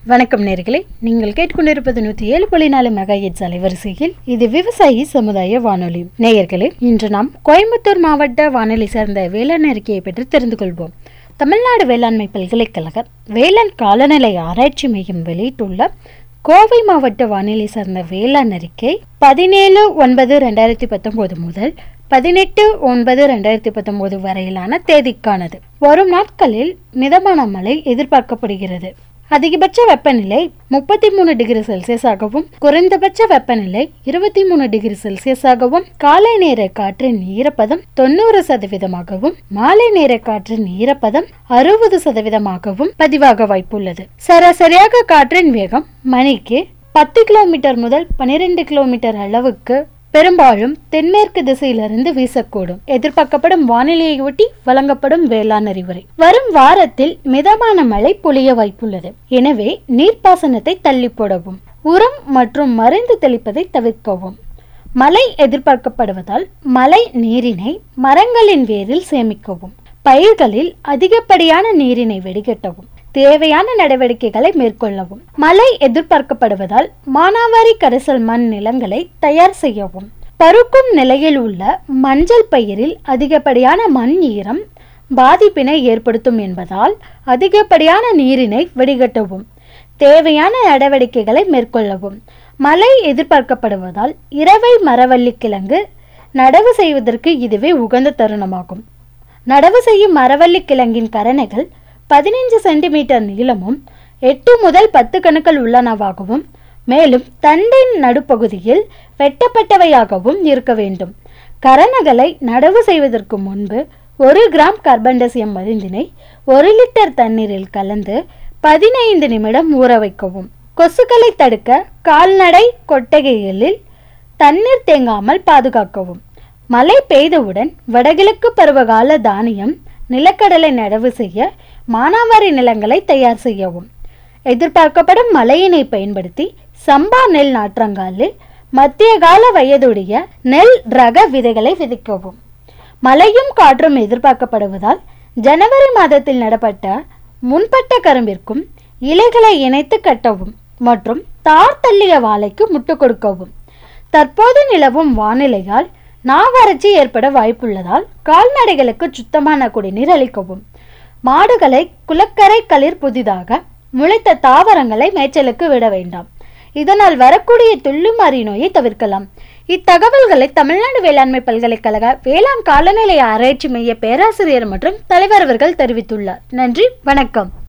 வணக்கம் நேர்களே நீங்கள் கேட்டுக்கொண்டிருப்பது நூத்தி ஏழு புள்ளி நாலு மெகா ஹெட்ஸ் அலைவரிசையில் இது விவசாயி சமுதாய வானொலி நேயர்களே இன்று நாம் கோயம்புத்தூர் மாவட்ட வானொலி சார்ந்த வேளாண் அறிக்கையை பற்றி தெரிந்து கொள்வோம் தமிழ்நாடு வேளாண்மை பல்கலைக்கழக வேளாண் காலநிலை ஆராய்ச்சி மையம் வெளியிட்டுள்ள கோவை மாவட்ட வானிலை சார்ந்த வேளாண் அறிக்கை பதினேழு ஒன்பது ரெண்டாயிரத்தி பத்தொன்பது முதல் பதினெட்டு ஒன்பது ரெண்டாயிரத்தி பத்தொன்பது வரையிலான தேதிக்கானது வரும் நாட்களில் மிதமான மழை எதிர்பார்க்கப்படுகிறது அதிகபட்ச வெப்பநிலை முப்பத்தி மூணு டிகிரி செல்சியஸாகவும் குறைந்தபட்ச வெப்பநிலை இருபத்தி மூணு டிகிரி செல்சியஸாகவும் காலை நேர காற்றின் ஈரப்பதம் தொண்ணூறு சதவீதமாகவும் மாலை நேர காற்றின் ஈரப்பதம் அறுபது சதவீதமாகவும் பதிவாக வாய்ப்புள்ளது சராசரியாக காற்றின் வேகம் மணிக்கு பத்து கிலோமீட்டர் முதல் பனிரெண்டு கிலோமீட்டர் அளவுக்கு பெரும்பாலும் தென்மேற்கு திசையிலிருந்து வீசக்கூடும் எதிர்பார்க்கப்படும் வானிலையை ஒட்டி வழங்கப்படும் வேளாண் அறிவுரை வரும் வாரத்தில் மிதமான மழை பொழிய வாய்ப்புள்ளது எனவே நீர்ப்பாசனத்தை தள்ளி போடவும் உரம் மற்றும் மருந்து தெளிப்பதை தவிர்க்கவும் மழை எதிர்பார்க்கப்படுவதால் மழை நீரினை மரங்களின் வேரில் சேமிக்கவும் பயிர்களில் அதிகப்படியான நீரினை வெடிகட்டவும் தேவையான நடவடிக்கைகளை மேற்கொள்ளவும் மழை எதிர்பார்க்கப்படுவதால் மானாவாரி கரிசல் மண் நிலங்களை தயார் செய்யவும் பருக்கும் நிலையில் உள்ள மஞ்சள் பயிரில் அதிகப்படியான மண் ஈரம் பாதிப்பினை ஏற்படுத்தும் என்பதால் அதிகப்படியான நீரினை வடிகட்டவும் தேவையான நடவடிக்கைகளை மேற்கொள்ளவும் மழை எதிர்பார்க்கப்படுவதால் இரவை மரவள்ளி கிழங்கு நடவு செய்வதற்கு இதுவே உகந்த தருணமாகும் நடவு செய்யும் மரவள்ளி கிழங்கின் கரணைகள் பதினைஞ்சு சென்டிமீட்டர் நீளமும் எட்டு முதல் பத்து கணுக்கள் உள்ளனவாகவும் மேலும் தண்டின் நடுப்பகுதியில் வெட்டப்பட்டவையாகவும் இருக்க வேண்டும் கரணகளை நடவு செய்வதற்கு முன்பு ஒரு கிராம் கார்பன்டசியம் மருந்தினை ஒரு லிட்டர் தண்ணீரில் கலந்து பதினைந்து நிமிடம் ஊற வைக்கவும் கொசுக்களை தடுக்க கால்நடை கொட்டகைகளில் தண்ணீர் தேங்காமல் பாதுகாக்கவும் மழை பெய்தவுடன் வடகிழக்கு பருவகால தானியம் நிலக்கடலை நடவு செய்ய மானாவாரி நிலங்களை தயார் செய்யவும் எதிர்பார்க்கப்படும் மழையினை பயன்படுத்தி சம்பா நெல் நாற்றங்காலில் மத்திய கால வயதுடைய நெல் ரக விதைகளை விதைக்கவும் மழையும் காற்றும் எதிர்பார்க்கப்படுவதால் ஜனவரி மாதத்தில் நடப்பட்ட முன்பட்ட கரும்பிற்கும் இலைகளை இணைத்து கட்டவும் மற்றும் தார் தள்ளிய வாழைக்கு முட்டு கொடுக்கவும் தற்போது நிலவும் வானிலையால் நாவறட்சி ஏற்பட வாய்ப்புள்ளதால் கால்நடைகளுக்கு சுத்தமான குடிநீர் அளிக்கவும் மாடுகளை குளக்கரை களிர் புதிதாக முளைத்த தாவரங்களை மேய்ச்சலுக்கு விட வேண்டாம் இதனால் வரக்கூடிய துள்ளுமாறி நோயை தவிர்க்கலாம் இத்தகவல்களை தமிழ்நாடு வேளாண்மை பல்கலைக்கழக வேளாண் காலநிலை ஆராய்ச்சி மைய பேராசிரியர் மற்றும் தலைவர் அவர்கள் தெரிவித்துள்ளார் நன்றி வணக்கம்